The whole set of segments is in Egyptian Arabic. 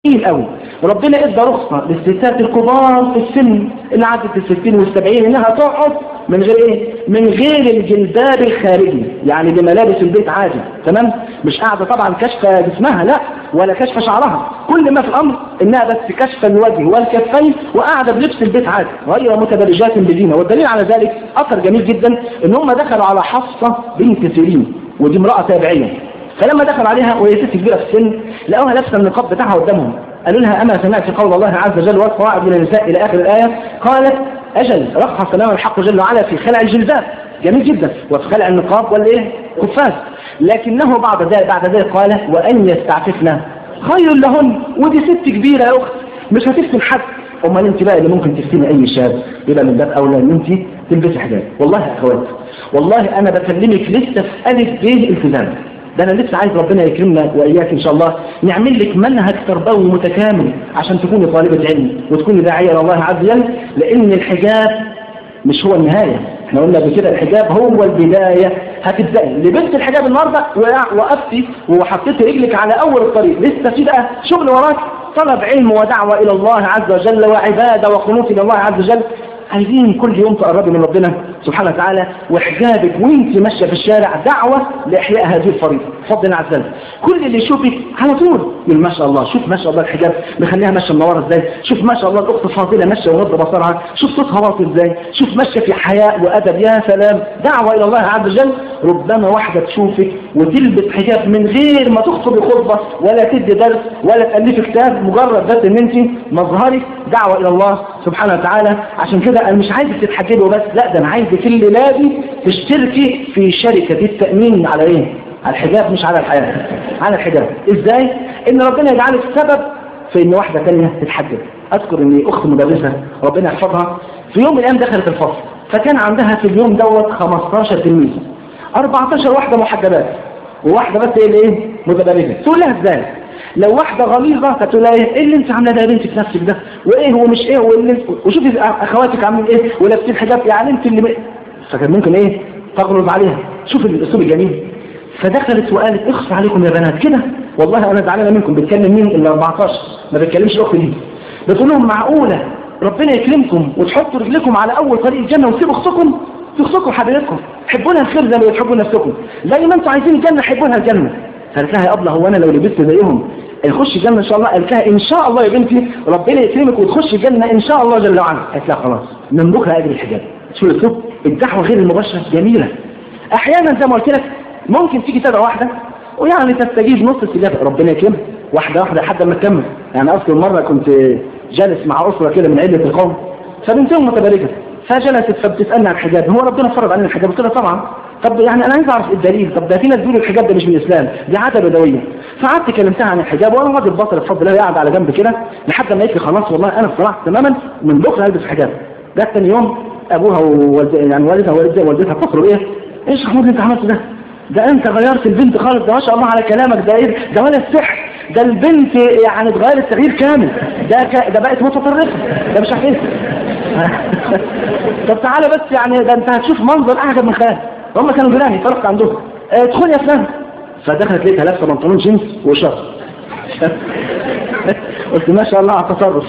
جميل قوي ربنا ادى رخصة للستات الكبار في السن اللي عدت الستين والسبعين انها تقعد من غير ايه من غير الجلباب الخارجي يعني بملابس البيت عادي تمام مش قاعدة طبعا كشف جسمها لا ولا كشف شعرها كل ما في الامر انها بس كشف الوجه والكفين وقاعدة بلبس البيت عادي غير متبرجات بزينة والدليل على ذلك اثر جميل جدا ان هم دخلوا على حفصة بنت سيرين ودي امرأة تابعية فلما دخل عليها وهي ست كبيرة في السن لقوها لابسة النقاب بتاعها قدامهم قالوا لها أما سمعت قول الله عز وجل والقواعد من النساء إلى آخر الآية قالت أجل رخص لنا الحق جل وعلا في خلع الجلباب جميل جدا وفي خلع النقاب والإيه قفاز لكنه بعد ذلك بعد ذلك قال وأن يستعففنا خير لهن ودي ست كبيرة يا أخت مش هتفتن حد امال انت بقى اللي ممكن تفتني اي شاب يبقى من باب اولى ان انت تلبسي حجاب والله يا اخوات والله انا بكلمك لسه في الف ب التزام ده انا لسه عايز ربنا يكرمنا واياك ان شاء الله نعمل لك منهج تربوي متكامل عشان تكوني طالبة علم وتكوني داعية الى الله عز وجل لان الحجاب مش هو النهاية احنا قلنا قبل كده الحجاب هو البداية هتبدأي لبست الحجاب النهاردة وقفتي وحطيتي رجلك على اول الطريق لسه في بقى شغل وراك طلب علم ودعوة الى الله عز وجل وعبادة وقنوت الى الله عز وجل عايزين كل يوم تقربي من ربنا سبحانه وتعالى وحجابك وانت ماشيه في الشارع دعوه لاحياء هذه الفريضه بفضل الله عز وجل كل اللي يشوفك على طول يقول ما شاء الله شوف ما شاء الله الحجاب مخليها ماشيه منوره ازاي شوف ما شاء الله الاخت فاضله ماشيه وغض بصرها شوف صوتها واطي ازاي شوف ماشيه في حياء وادب يا سلام دعوه الى الله عز وجل ربما واحده تشوفك وتلبس حجاب من غير ما تخطب خطبه ولا تدي درس ولا تالفي كتاب مجرد بس ان انت مظهرك دعوه الى الله سبحانه وتعالى عشان كده انا مش عايزك تتحجبي وبس لا ده انا عايزك الليله دي تشتركي في شركه التامين على ايه على الحجاب مش على الحياه على الحجاب ازاي ان ربنا يجعلك سبب في ان واحده ثانيه تتحجب اذكر ان اخت مدرسه ربنا يحفظها في يوم من الايام دخلت الفصل فكان عندها في اليوم دوت 15 تلميذ 14 واحده محجبات وواحده بس ايه اللي ايه متبرجه تقول لها ازاي لو واحدة غليظة فتقول لها ايه اللي انت عامله ده يا بنتي في نفسك ده وايه ومش ايه واللي انت وشوفي اخواتك عاملين ايه ولابسين حجاب يعني انت اللي م... فكان ممكن ايه تغلظ عليها شوف الاسلوب الجميل فدخلت وقالت اخص عليكم يا بنات كده والله انا زعلانه منكم بتكلم مين ال 14 ما بتكلمش الاخت دي بتقول لهم معقوله ربنا يكرمكم وتحطوا رجلكم على اول طريق الجنه وتسيبوا اختكم تخصكم حبيبتكم حبونا الخير زي ما بتحبوا نفسكم زي ما انتم عايزين الجنه حبونا الجنه فقالت لها يا ابله هو انا لو لبست زيهم نخش الجنة إن شاء الله قالت لها إن شاء الله يا بنتي ربنا يكرمك وتخش الجنة إن شاء الله جل وعلا قالت لها خلاص من بكرة أجري الحجاب شو الأسلوب الدعوة غير المباشرة جميلة أحيانا زي ما قلت لك ممكن تيجي تدعو واحدة ويعني تستجيب نص استجابة ربنا يكرمك واحدة واحدة لحد ما تكمل يعني أذكر مرة كنت جالس مع أسرة كده من عدة القوم فبنتهم متبرجة فجلست فبتسألني عن الحجاب هو ربنا فرض علينا الحجاب قلت لها طبعا طب يعني انا عايز اعرف الدليل طب ده في ناس بيقولوا الحجاب ده مش من الاسلام دي عاده بدويه فقعدت كلمتها عن الحجاب وانا راجل بطل بفضل الله قاعد على جنب كده لحد ما قالت لي خلاص والله انا اقتنعت تماما من بكره هلبس حجاب ده ثاني يوم ابوها ووالد يعني والدها ووالدها ووالدتها اتصلوا ايه ايش يا محمود انت عملت ده ده انت غيرت البنت خالص ده ما شاء الله على كلامك ده ايه ده ولا السحر ده البنت يعني اتغيرت تغيير كامل ده ك... ده بقت متطرفه ده مش عارف ايه طب تعالى بس يعني ده انت هتشوف منظر اعجب من خيال هم كانوا جيراني فرقت عندهم ادخل يا فلان فدخلت لقيتها لابسه بنطلون جينز وشرط قلت ما شاء الله على التصرف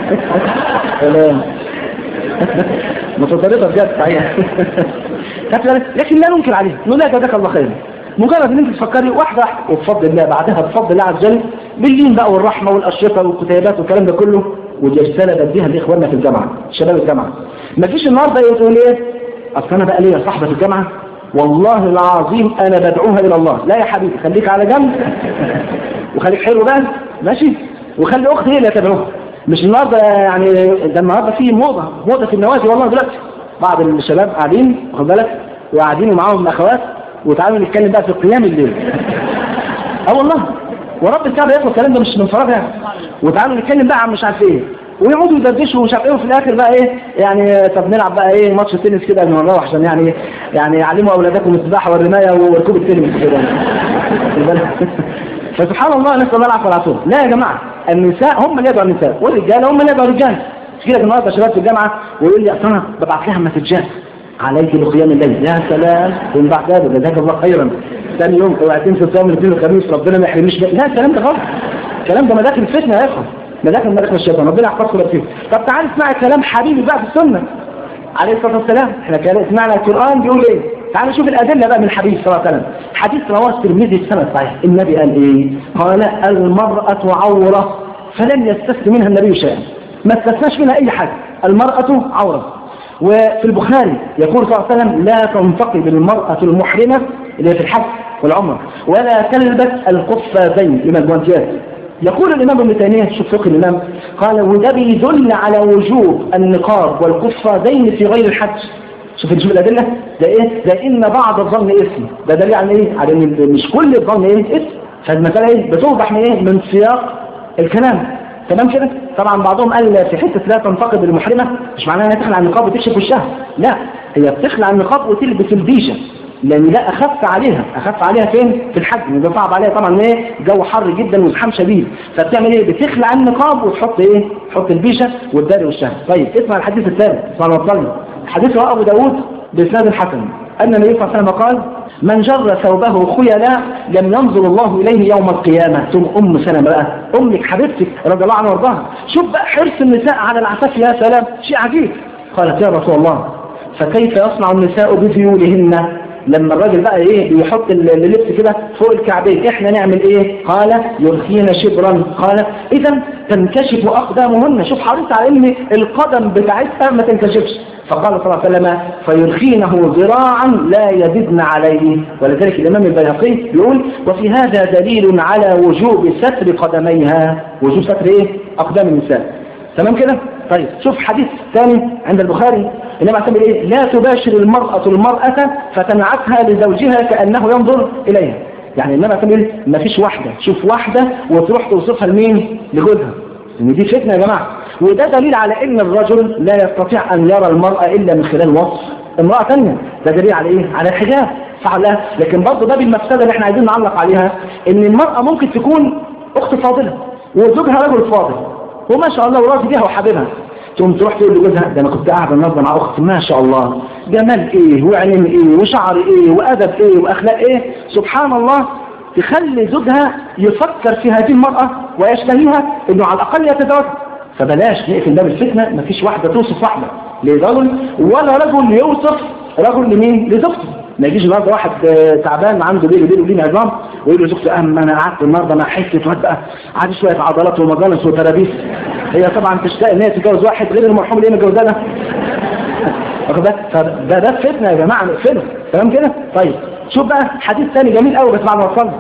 متطرفه بجد صحيح لكن لا ننكر عليه نقول لها جزاك الله خير مجرد ان انت تفكري واحده واحده وبفضل الله بعدها بفضل الله عز وجل باللين بقى والرحمه والاشرطه والكتيبات والكلام ده كله ودي رساله بديها لاخواننا في الجامعه شباب الجامعه ما فيش النهارده يقول ايه اصل انا بقى ليا صاحبه في الجامعه والله العظيم انا بدعوها الى الله لا يا حبيبي خليك على جنب وخليك حلو بقى ماشي وخلي اختي هي اللي تدعوها مش النهارده يعني ده النهارده في موضه موضه في النوادي والله دلوقتي بعض الشباب قاعدين واخد بالك وقاعدين ومعاهم اخوات وتعالوا نتكلم بقى في قيام الليل اه والله ورب الكعبه يطلب الكلام ده مش من فراغ يعني وتعالوا نتكلم بقى عن مش عارف ايه ويقعدوا يدردشوا ومش عارف ايه وفي الاخر بقى ايه يعني طب نلعب بقى ايه ماتش تنس كده قبل ما نروح عشان يعني يعني يعلموا اولادكم السباحه والرمايه وركوب التنس كده فسبحان الله نسال الله العفو والعافيه لا يا جماعه النساء هم اللي يدعوا النساء والرجال هم اللي يدعوا الرجال مش كده النهارده شباب في الجامعه ويقول لي اصل انا ببعت لها مسجات عليك بقيام الليل يا سلام من بعد هذا جزاك الله خيرا ثاني يوم اوعى تنسى صيام الاثنين والخميس ربنا ما يحرمنيش لا الكلام ده غلط الكلام ده مداخل الفتنه يا اخوان مداخل مداخل الشيطان ربنا يحفظكم فيه طب تعال اسمع كلام حبيبي بقى في السنه عليه الصلاه والسلام احنا كده سمعنا القران بيقول ايه تعال نشوف الادله بقى من الحبيب صلى الله عليه وسلم حديث رواه الترمذي السنه صحيح النبي قال ايه قال المراه عوره فلم يستثن منها النبي شيئا ما استثناش منها اي حاجه المراه عوره وفي البخاري يقول صلى الله عليه وسلم لا تنتقب المرأة المحرمة اللي هي في الحج والعمرة ولا تلبس القفازين من الجوانتيات يقول الإمام ابن تيمية شوف فقه الإمام قال وده بيدل على وجوب النقاب والقفازين في غير الحج شوف شوف الأدلة ده إيه؟ ده إن بعض الظن اسم ده دليل على إيه؟ على إن مش كل الظن إيه؟ اسم فالمسألة إيه؟ بتوضح من إيه؟ من سياق الكلام تمام كده طبعا بعضهم قال في حته لا تنتقد المحرمه مش معناها انها تخلع النقاب وتكشف وشها لا هي بتخلع النقاب وتلبس البيشه لان ده اخف عليها اخف عليها فين في الحج ده صعب عليها طبعا ايه جو حر جدا وزحام شديد فبتعمل ايه بتخلع النقاب وتحط ايه تحط البيشه وتداري وشها طيب اسمع الحديث الثالث اسمع المصلي حديث رواه ابو داوود باسناد حسن ان النبي صلى الله عليه وسلم قال من جر ثوبه خيلاء لم ينظر الله إليه يوم القيامة ثم أم سلمة بقى أمك حبيبتك رضي الله عنها وارضاها شوف بقى حرص النساء على العفاف يا سلام شيء عجيب قالت يا رسول الله فكيف يصنع النساء بذيولهن لما الراجل بقى ايه بيحط اللبس كده فوق الكعبين احنا نعمل ايه قال يرخين شبرا قال اذا تنكشف اقدامهن شوف حريص على ان القدم بتاعتها ما تنكشفش فقال صلى الله عليه وسلم فيرخينه ذراعا لا يزدن عليه ولذلك الامام البيهقي يقول وفي هذا دليل على وجوب ستر قدميها وجوب ستر ايه اقدام النساء تمام كده طيب شوف حديث ثاني عند البخاري انما تعمل ايه لا تباشر المرأة المرأة فتنعتها لزوجها كأنه ينظر اليها يعني انما تعمل ايه ما فيش واحدة شوف واحدة وتروح توصفها لمين لجوزها ان دي فتنة يا جماعة وده دليل على ان الرجل لا يستطيع ان يرى المرأة الا من خلال وصف امرأة ثانية ده دليل على ايه على الحجاب صح لا لكن برضه ده بالمفسدة اللي احنا عايزين نعلق عليها ان المرأة ممكن تكون اخت فاضلة وزوجها رجل فاضل وما شاء الله وراضي بيها وحاببها تقوم تروح تقول لجوزها ده انا كنت قاعده النهارده مع اختي ما شاء الله جمال ايه وعلم ايه وشعر ايه وادب ايه واخلاق ايه سبحان الله تخلي زوجها يفكر في هذه المرأة ويشتهيها انه على الاقل يتزوجها فبلاش نقفل باب الفتنة مفيش واحدة توصف واحدة لرجل ولا رجل يوصف رجل لمين لزوجته ما يجيش النهارده واحد تعبان عنده بيلي بيلي وليه عظام ويقول لزوجته اهم انا قعدت النهارده مع حته واد بقى عادي شويه عضلات ومجانس وترابيس هي طبعا تشتاق ان هي تتجوز واحد غير المرحوم اللي هي متجوزاه ده واخد بالك فده ده فتنه يا جماعه نقفله تمام كده طيب شوف بقى حديث ثاني جميل قوي بس بعد ما وصلنا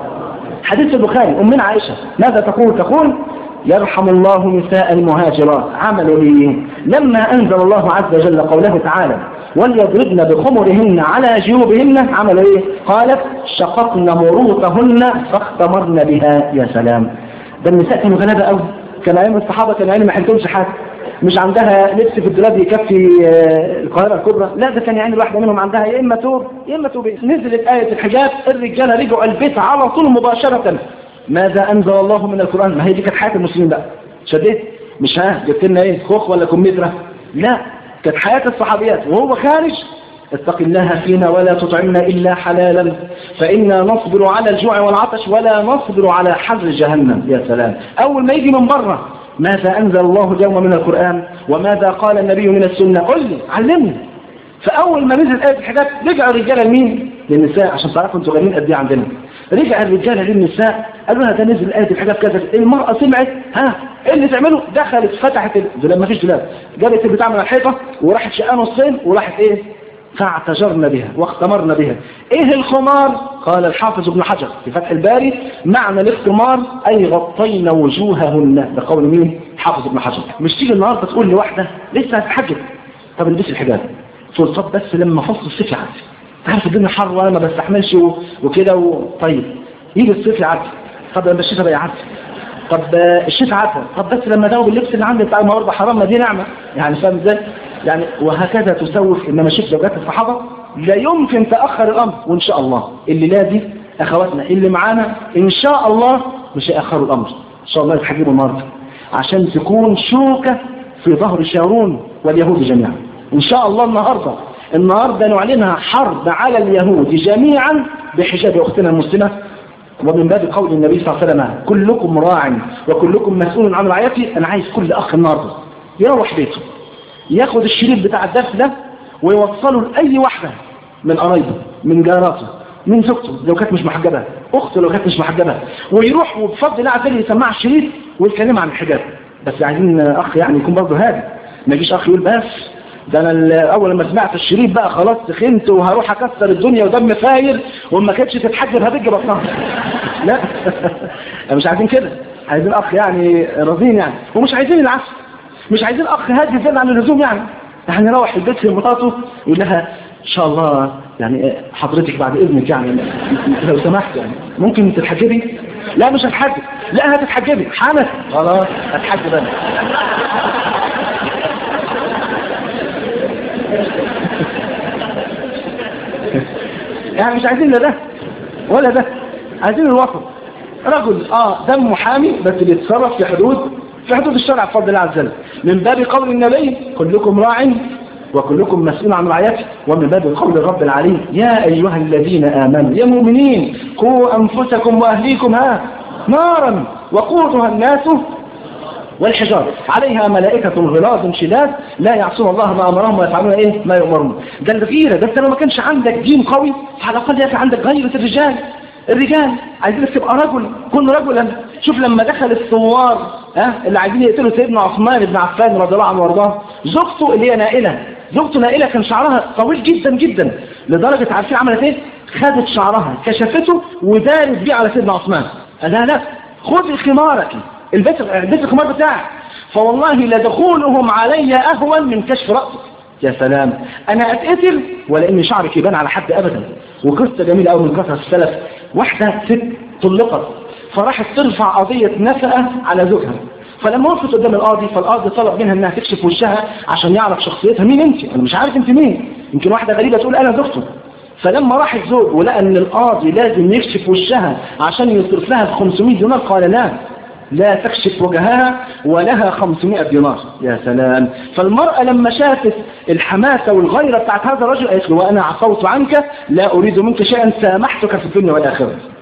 حديث البخاري امنا عائشه ماذا تقول تقول يرحم الله نساء المهاجرات عملوا ايه لما انزل الله عز وجل قوله تعالى وليضربن بخمرهن على جيوبهن عملوا ايه قالت شققن مروطهن فاختمرن بها يا سلام ده النساء كانوا غلابه قوي كان ايام الصحابه كان يعني ما حلتهمش حاجه مش عندها لبس في الدولاب يكفي القاهره الكبرى لا ده كان يعني الواحده منهم عندها يا اما توب يا اما توب نزلت ايه الحجاب الرجاله رجعوا البيت على طول مباشره ماذا انزل الله من القران ما هي دي كانت حياه المسلمين بقى شديت مش ها جبت لنا ايه خوخ ولا كمثرى لا كانت حياه الصحابيات وهو خارج اتق الله فينا ولا تطعمنا إلا حلالا فإنا نصبر على الجوع والعطش ولا نصبر على حر جهنم يا سلام أول ما يجي من بره ماذا أنزل الله اليوم من القرآن وماذا قال النبي من السنة قل لي علمني فأول ما نزل آية الحجاب رجع الرجالة لمين؟ للنساء عشان تعرفوا انتوا غاليين قد ايه عندنا رجع الرجالة للنساء قالوا لها ده نزل آية الحجاب كذا المرأة سمعت ها ايه اللي تعمله دخلت فتحت الدولاب ما فيش دولاب جابت البتاع من الحيطة وراحت شقاه نصين وراحت ايه فاعتجرن بها واختمرن بها ايه الخمار قال الحافظ ابن حجر في فتح الباري معنى الاختمار اي غطينا وجوههن ده قول مين حافظ ابن حجر مش تيجي النهارده تقول لواحده لسه هتحجب طب البسي الحجاب تقول طب بس لما فصل الصيف يعدي عارف الدنيا حر وانا ما بستحملش وكده و... طيب يجي الصيف يعدي طب لما الشتاء بقى يعدي طب الشتاء عدى طب بس لما اداوب اللبس اللي عندي بتاع النهارده حرام ما دي نعمه يعني فاهم ازاي يعني وهكذا تسوف انما شوف زوجات الصحابه لا يمكن تاخر الامر وان شاء الله اللي لا دي اخواتنا اللي معانا ان شاء الله مش هياخروا الامر ان شاء الله يتحجبوا النهارده عشان تكون شوكه في ظهر شارون واليهود جميعا ان شاء الله النهارده النهارده نعلنها حرب على اليهود جميعا بحجاب اختنا المسلمه ومن باب قول النبي صلى الله عليه وسلم كلكم راع وكلكم مسؤول عن رعيته انا عايز كل اخ النهارده يروح بيته ياخد الشريط بتاع الدرس ده ويوصله لاي واحده من قرايبه من جاراته من زوجته لو كانت مش محجبه اخته لو كانت مش محجبه ويروح وبفضل الله عز وجل يسمعها الشريط ويتكلم عن الحجاب بس عايزين اخ يعني يكون برضه هادي ما يجيش اخ يقول بس ده انا اول ما سمعت الشريط بقى خلاص سخنت وهروح اكسر الدنيا ودم فاير وما كانتش تتحجب هتجي بطنها لا مش عايزين كده عايزين اخ يعني رزين يعني ومش عايزين العكس مش عايزين اخ هادي زيادة عن اللزوم يعني يعني يروح البيت لمراته يقول لها ان شاء الله يعني حضرتك بعد اذنك يعني لو سمحت يعني ممكن تتحجبي لا مش هتحجب لا هتتحجبي حنف خلاص هتحجب انا يعني مش عايزين لا ده ولا ده عايزين الوسط رجل اه دم محامي بس بيتصرف في حدود في حدود الشرع بفضل الله عز وجل من باب قول النبي كلكم راع وكلكم مسؤول عن رعيته ومن باب قول الرب العلي يا ايها الذين امنوا يا مؤمنين قوا انفسكم واهليكم ها نارا وقودها الناس والحجارة عليها ملائكة غلاظ شداد لا يعصون الله ما أمرهم ويفعلون إيه ما يؤمرون ده الغيرة ده أنت لو ما كانش عندك دين قوي على الأقل يا عندك غيرة الرجال الرجال عايزينك تبقى رجل كن رجلا شوف لما دخل الثوار ها اللي عايزين يقتلوا سيدنا عثمان بن عفان رضي الله عنه وارضاه زوجته اللي هي نائلة زوجته نائلة كان شعرها طويل جدا جدا لدرجة عارفين عملت ايه خدت شعرها كشفته ودارت بيه على سيدنا عثمان قال لها لا خذي خمارك البس البس الخمار بتاعك فوالله لدخولهم علي اهون من كشف راسك يا سلام انا اتقتل ولا ان شعرك يبان على حد ابدا وقصه جميله قوي من قصص السلف واحده ست طلقت فراحت ترفع قضيه نفقه على زوجها فلما وقفت قدام القاضي فالقاضي طلب منها انها تكشف وشها عشان يعرف شخصيتها مين انت انا مش عارف انت مين يمكن واحده غريبه تقول انا زوجته فلما راح الزوج ولقى ان القاضي لازم يكشف وشها عشان يصرف لها ب 500 دينار قال لا لا تكشف وجهها ولها 500 دينار يا سلام فالمرأة لما شافت الحماسة والغيرة بتاعت هذا الرجل قالت له وأنا عفوت عنك لا أريد منك شيئا سامحتك في الدنيا والآخرة